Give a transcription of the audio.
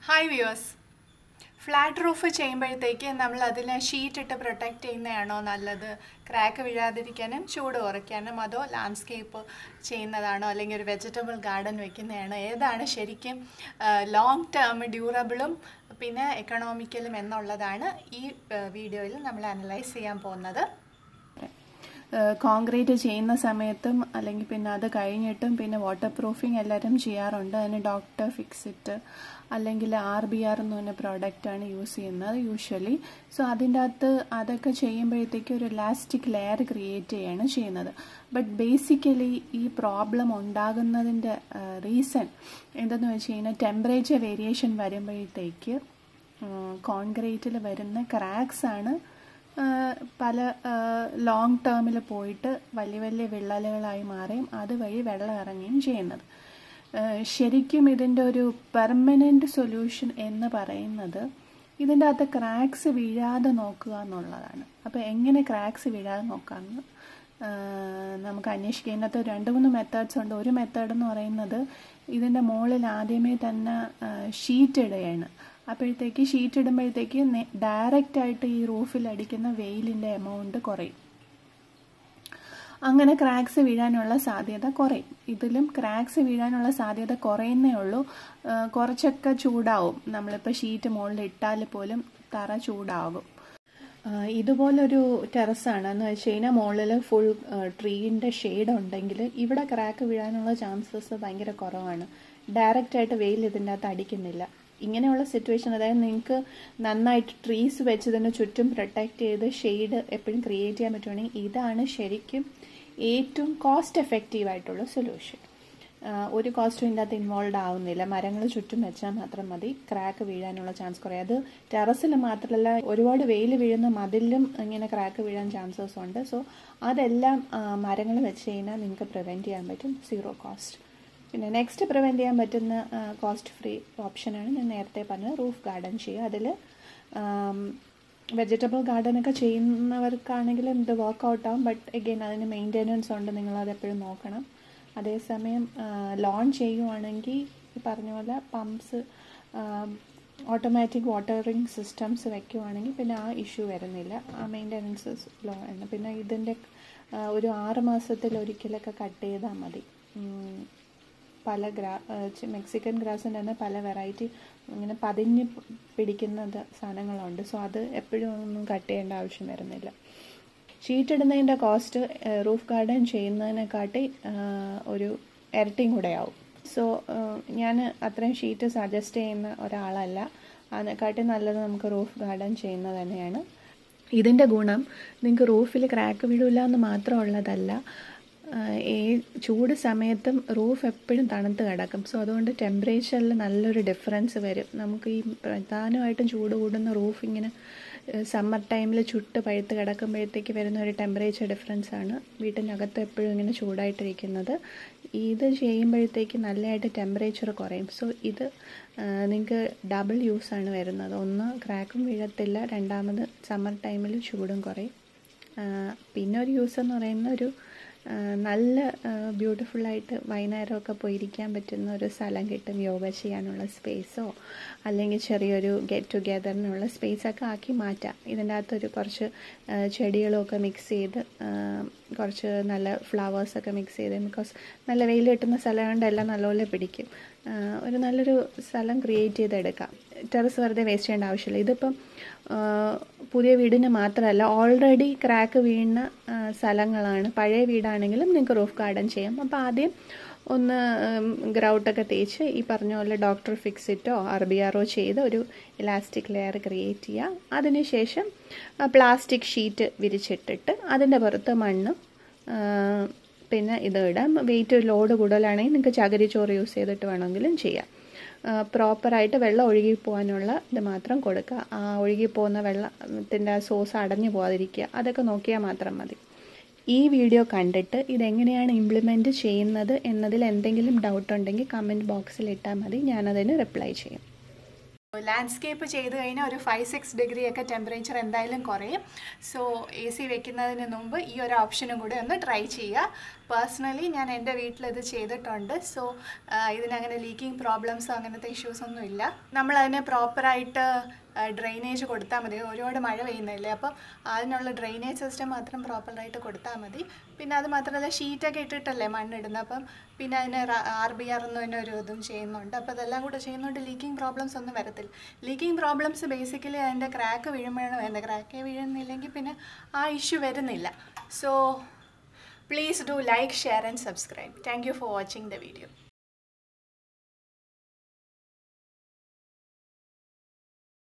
hi viewers flat roof ചെയ്യുമ്പോഴത്തേക്ക് നമ്മൾ അതിനെ ഷീറ്റ് ഇട്ട് പ്രൊട്ടക്റ്റ് ചെയ്യുന്നതാണോ നല്ലത് ക്രാക്ക് വീഴാതിരിക്കാനും ചൂട് കുറയ്ക്കാനും അതോ ലാൻഡ്സ്കേപ്പ് ചെയ്യുന്നതാണോ അല്ലെങ്കിൽ ഒരു വെജിറ്റബിൾ ഗാർഡൻ വെക്കുന്നതാണോ ഏതാണ് ശരിക്കും ലോങ് ടേം ഡ്യൂറബിളും പിന്നെ എക്കണോമിക്കലും എന്നുള്ളതാണ് ഈ വീഡിയോയിൽ നമ്മൾ അനലൈസ് ചെയ്യാൻ പോകുന്നത് കോൺക്രീറ്റ് ചെയ്യുന്ന സമയത്തും അല്ലെങ്കിൽ പിന്നെ അത് കഴിഞ്ഞിട്ടും പിന്നെ വാട്ടർ പ്രൂഫിങ് എല്ലാവരും ചെയ്യാറുണ്ട് അതിന് ഡോക്ടർ ഫിക്സിറ്റ് അല്ലെങ്കിൽ ആർ ബി ആർ എന്ന് പറഞ്ഞ പ്രോഡക്റ്റാണ് യൂസ് ചെയ്യുന്നത് യൂഷ്വലി സോ അതിൻ്റെ അകത്ത് അതൊക്കെ ചെയ്യുമ്പോഴത്തേക്ക് ഒരു ഇലാസ്റ്റിക് ലെയർ ക്രിയേറ്റ് ചെയ്യാണ് ചെയ്യുന്നത് ബട്ട് ബേസിക്കലി ഈ പ്രോബ്ലം ഉണ്ടാകുന്നതിൻ്റെ റീസൺ എന്തെന്ന് വെച്ച് കഴിഞ്ഞാൽ ടെമ്പറേച്ചർ വേരിയേഷൻ വരുമ്പോഴത്തേക്ക് കോൺക്രീറ്റിൽ വരുന്ന ക്രാക്സ് ആണ് പല ലോങ് ടേമിൽ പോയിട്ട് വലിയ വലിയ വിള്ളലുകളായി മാറുകയും അതുവഴി വെള്ളം ഇറങ്ങുകയും ചെയ്യുന്നത് ശരിക്കും ഇതിൻ്റെ ഒരു പെർമനൻ്റ് സൊല്യൂഷൻ എന്ന് പറയുന്നത് ഇതിൻ്റെ അകത്ത് ക്രാക്സ് വീഴാതെ നോക്കുക എന്നുള്ളതാണ് അപ്പോൾ എങ്ങനെ ക്രാക്സ് വീഴാതെ നോക്കാമെന്ന് നമുക്ക് അന്വേഷിക്കാം ഇതിനകത്ത് രണ്ട് മൂന്ന് മെത്തേഡ്സ് ഉണ്ട് ഒരു മെത്തേഡ് എന്ന് പറയുന്നത് ഇതിൻ്റെ മുകളിൽ ആദ്യമേ തന്നെ ഷീറ്റ് ഇടുകയാണ് അപ്പോഴത്തേക്ക് ഷീറ്റ് ഇടുമ്പോഴത്തേക്ക് ഡയറക്റ്റ് ആയിട്ട് ഈ റൂഫിൽ അടിക്കുന്ന വെയിലിൻ്റെ എമൗണ്ട് കുറയും അങ്ങനെ ക്രാക്സ് വീഴാനുള്ള സാധ്യത കുറയും ഇതിലും ക്രാക്സ് വീഴാനുള്ള സാധ്യത കുറയുന്നേ ഉള്ളൂ കുറച്ചൊക്കെ ചൂടാവും നമ്മളിപ്പോൾ ഷീറ്റ് മുകളിൽ ഇട്ടാൽ പോലും തറ ചൂടാകും ഇതുപോലൊരു ടെറസാണ് എന്ന് വെച്ച് കഴിഞ്ഞാൽ മുകളിൽ ഫുൾ ട്രീൻ്റെ ഷെയ്ഡ് ഉണ്ടെങ്കിൽ ഇവിടെ ക്രാക്ക് വീഴാനുള്ള ചാൻസസ് ഭയങ്കര കുറവാണ് ഡയറക്റ്റ് ആയിട്ട് വെയിൽ ഇതിൻ്റെ അകത്ത് അടിക്കുന്നില്ല ഇങ്ങനെയുള്ള സിറ്റുവേഷൻ അതായത് നിങ്ങൾക്ക് നന്നായിട്ട് ട്രീസ് വെച്ച് ഇതിന് ചുറ്റും പ്രൊട്ടക്റ്റ് ചെയ്ത് ഷെയ്ഡ് എപ്പോഴും ക്രിയേറ്റ് ചെയ്യാൻ പറ്റുവാണെങ്കിൽ ഇതാണ് ശരിക്കും ഏറ്റവും കോസ്റ്റ് എഫക്റ്റീവ് ആയിട്ടുള്ള സൊല്യൂഷൻ ഒരു കോസ്റ്റും ഇതിൻ്റെ അകത്ത് ഇൻവോൾവ് ആവുന്നില്ല മരങ്ങൾ ചുറ്റും വെച്ചാൽ മാത്രം മതി ക്രാക്ക് വീഴാനുള്ള ചാൻസ് കുറയും അത് ടെറസിൽ മാത്രമല്ല ഒരുപാട് വെയിൽ വീഴുന്ന മതിലും ഇങ്ങനെ ക്രാക്ക് വീഴാൻ ചാൻസസ് ഉണ്ട് സോ അതെല്ലാം മരങ്ങൾ വെച്ച് കഴിഞ്ഞാൽ നിങ്ങൾക്ക് പ്രിവെൻറ്റ് ചെയ്യാൻ പറ്റും സീറോ കോസ്റ്റ് പിന്നെ നെക്സ്റ്റ് പ്രിവെൻറ്റ് ചെയ്യാൻ പറ്റുന്ന കോസ്റ്റ് ഫ്രീ ഓപ്ഷനാണ് ഞാൻ നേരത്തെ പറഞ്ഞത് റൂഫ് ഗാർഡൻ ചെയ്യുക അതിൽ വെജിറ്റബിൾ ഗാർഡനൊക്കെ ചെയ്യുന്നവർക്കാണെങ്കിലും ഇത് വർക്കൗട്ട് ആവും ബട്ട് എഗെയിൻ അതിന് മെയിൻ്റെനൻസ് ഉണ്ട് നിങ്ങളത് എപ്പോഴും നോക്കണം അതേസമയം ലോൺ ചെയ്യുവാണെങ്കിൽ ഈ പറഞ്ഞ പോലെ പമ്പ്സ് ഓട്ടോമാറ്റിക് വാട്ടറിങ് സിസ്റ്റംസ് വെക്കുവാണെങ്കിൽ പിന്നെ ആ ഇഷ്യൂ വരുന്നില്ല ആ മെയിൻ്റെനൻസ് ലോ ആണ് പിന്നെ ഇതിൻ്റെ ഒരു ആറ് മാസത്തിൽ ഒരിക്കലൊക്കെ കട്ട് ചെയ്താൽ മതി പല ഗ്രാ മെക്സിക്കൻ ഗ്രാസിൻ്റെ തന്നെ പല വെറൈറ്റി ഇങ്ങനെ പതിഞ്ഞ് പിടിക്കുന്നത് സാധനങ്ങളുണ്ട് സോ അത് എപ്പോഴും ഒന്നും കട്ട് ചെയ്യേണ്ട ആവശ്യം വരുന്നില്ല ഷീറ്റ് ഇടുന്നതിൻ്റെ കോസ്റ്റ് റൂഫ് ഗാർഡൻ ചെയ്യുന്നതിനെക്കാട്ടി ഒരു ഇരട്ടിയും കൂടെ ആവും സോ ഞാൻ അത്രയും ഷീറ്റ് സജസ്റ്റ് ചെയ്യുന്ന ഒരാളല്ല അതിനെക്കാട്ടി നല്ലത് നമുക്ക് റൂഫ് ഗാർഡൻ ചെയ്യുന്നത് തന്നെയാണ് ഇതിൻ്റെ ഗുണം നിങ്ങൾക്ക് റൂഫിൽ ക്രാക്ക് വീഴില്ല എന്ന് മാത്രമുള്ളതല്ല ഈ ചൂട് സമയത്തും റൂഫ് എപ്പോഴും തണുത്ത് കിടക്കും സോ അതുകൊണ്ട് ടെമ്പറേച്ചറിൽ നല്ലൊരു ഡിഫറൻസ് വരും നമുക്ക് ഈ പ്രധാനമായിട്ടും ചൂട് കൂടുന്ന റൂഫ് ഇങ്ങനെ സമ്മർ ടൈമിൽ ചുട്ട് പഴുത്ത് കിടക്കുമ്പോഴത്തേക്ക് വരുന്ന ഒരു ടെമ്പറേച്ചർ ഡിഫറൻസ് ആണ് വീട്ടിനകത്ത് എപ്പോഴും ഇങ്ങനെ ചൂടായിട്ടിരിക്കുന്നത് ഇത് ചെയ്യുമ്പോഴത്തേക്ക് നല്ലതായിട്ട് ടെമ്പറേച്ചർ കുറയും സോ ഇത് നിങ്ങൾക്ക് ഡബിൾ യൂസാണ് വരുന്നത് ഒന്ന് ക്രാക്കും വീഴത്തില്ല രണ്ടാമത് സമ്മർ ടൈമിൽ ചൂടും കുറയും പിന്നെ ഒരു യൂസ് എന്ന് പറയുന്ന ഒരു നല്ല ബ്യൂട്ടിഫുള്ളായിട്ട് വൈകുന്നേരമൊക്കെ പോയിരിക്കാൻ പറ്റുന്ന ഒരു സ്ഥലം കിട്ടും യോഗ ചെയ്യാനുള്ള സ്പേസോ അല്ലെങ്കിൽ ചെറിയൊരു ഗെറ്റ് ടുഗെദറിനുള്ള സ്പേസൊക്കെ ആക്കി മാറ്റാം ഇതിൻ്റെ അകത്തൊരു കുറച്ച് ചെടികളൊക്കെ മിക്സ് ചെയ്ത് കുറച്ച് നല്ല ഫ്ലവേഴ്സൊക്കെ മിക്സ് ചെയ്ത് ബിക്കോസ് നല്ല വെയിൽ കിട്ടുന്ന സ്ഥലം കൊണ്ട് എല്ലാം നല്ലപോലെ പിടിക്കും ഒരു നല്ലൊരു സ്ഥലം ക്രിയേറ്റ് ചെയ്തെടുക്കാം ടെറസ് വെറുതെ വേസ്റ്റ് ചെയ്യേണ്ട ആവശ്യമില്ല ഇതിപ്പം പുതിയ വീടിന് മാത്രമല്ല ഓൾറെഡി ക്രാക്ക് വീഴുന്ന സ്ഥലങ്ങളാണ് പഴയ വീടാണെങ്കിലും നിങ്ങൾക്ക് റൂഫ് ഗാർഡൻ ചെയ്യാം അപ്പോൾ ആദ്യം ഒന്ന് ഗ്രൗട്ടൊക്കെ തേച്ച് ഈ പറഞ്ഞ പോലെ ഡോക്ടർ ഫിക്സിറ്റോ ആർ ബി ആറോ ചെയ്ത് ഒരു ഇലാസ്റ്റിക് ലെയർ ക്രിയേറ്റ് ചെയ്യുക അതിനുശേഷം പ്ലാസ്റ്റിക് ഷീറ്റ് വിരിച്ചിട്ടിട്ട് അതിൻ്റെ പുറത്ത് മണ്ണ് പിന്നെ ഇത് ഇടാം വെയിറ്റ് ലോഡ് കൂടുതലാണെങ്കിൽ നിങ്ങൾക്ക് ചകിരിച്ചോറ് യൂസ് ചെയ്തിട്ട് വേണമെങ്കിലും ചെയ്യാം പ്രോപ്പറായിട്ട് വെള്ളം ഒഴുകി പോകാനുള്ള ഇത് മാത്രം കൊടുക്കുക ആ ഒഴുകി പോകുന്ന വെള്ളത്തിൻ്റെ സോസ് അടഞ്ഞു പോകാതിരിക്കുക അതൊക്കെ നോക്കിയാൽ മാത്രം മതി ഈ വീഡിയോ കണ്ടിട്ട് ഇതെങ്ങനെയാണ് ഇംപ്ലിമെൻറ്റ് ചെയ്യുന്നത് എന്നതിൽ എന്തെങ്കിലും ഡൗട്ട് ഉണ്ടെങ്കിൽ കമൻറ്റ് ബോക്സിൽ ഇട്ടാൽ മതി ഞാനതിന് റിപ്ലൈ ചെയ്യും ലാൻഡ്സ്കേപ്പ് ചെയ്ത് കഴിഞ്ഞാൽ ഒരു ഫൈവ് സിക്സ് ഡിഗ്രി ഒക്കെ ടെമ്പറേച്ചർ എന്തായാലും കുറയും സോ എ സി വെക്കുന്നതിന് മുമ്പ് ഈ ഒരു ഓപ്ഷനും കൂടി ഒന്ന് ട്രൈ ചെയ്യുക പേഴ്സണലി ഞാൻ എൻ്റെ വീട്ടിൽ ഇത് ചെയ്തിട്ടുണ്ട് സോ ഇതിനങ്ങനെ ലീക്കിംഗ് പ്രോബ്ലംസോ അങ്ങനത്തെ ഇഷ്യൂസ് ഒന്നും ഇല്ല നമ്മളതിനെ പ്രോപ്പറായിട്ട് ഡ്രെയിനേജ് കൊടുത്താൽ മതി ഒരുപാട് മഴ പെയ്യുന്നില്ലേ അപ്പം അതിനുള്ള ഡ്രെയിനേജ് സിസ്റ്റം മാത്രം പ്രോപ്പറായിട്ട് കൊടുത്താൽ മതി പിന്നെ അത് മാത്രമല്ല ഷീറ്റൊക്കെ ഇട്ടിട്ടല്ലേ മണ്ണിടുന്നത് അപ്പം പിന്നെ അതിന് ആർ ബി ആർ എന്ന് തന്നെ ഒരു ഇതും ചെയ്യുന്നുണ്ട് അപ്പോൾ അതെല്ലാം കൂടെ ചെയ്യുന്നതുകൊണ്ട് ലീക്കിംഗ് പ്രോബ്ലംസ് ഒന്നും വരത്തില്ല ലീക്കിംഗ് പ്രോബ്ലംസ് ബേസിക്കലി അതിൻ്റെ ക്രാക്ക് വീഴുമ്പോഴാണ് വരുന്നത് ക്രാക്ക് വീഴുന്നില്ലെങ്കിൽ പിന്നെ ആ ഇഷ്യൂ വരുന്നില്ല so please do like share and subscribe thank you for watching the video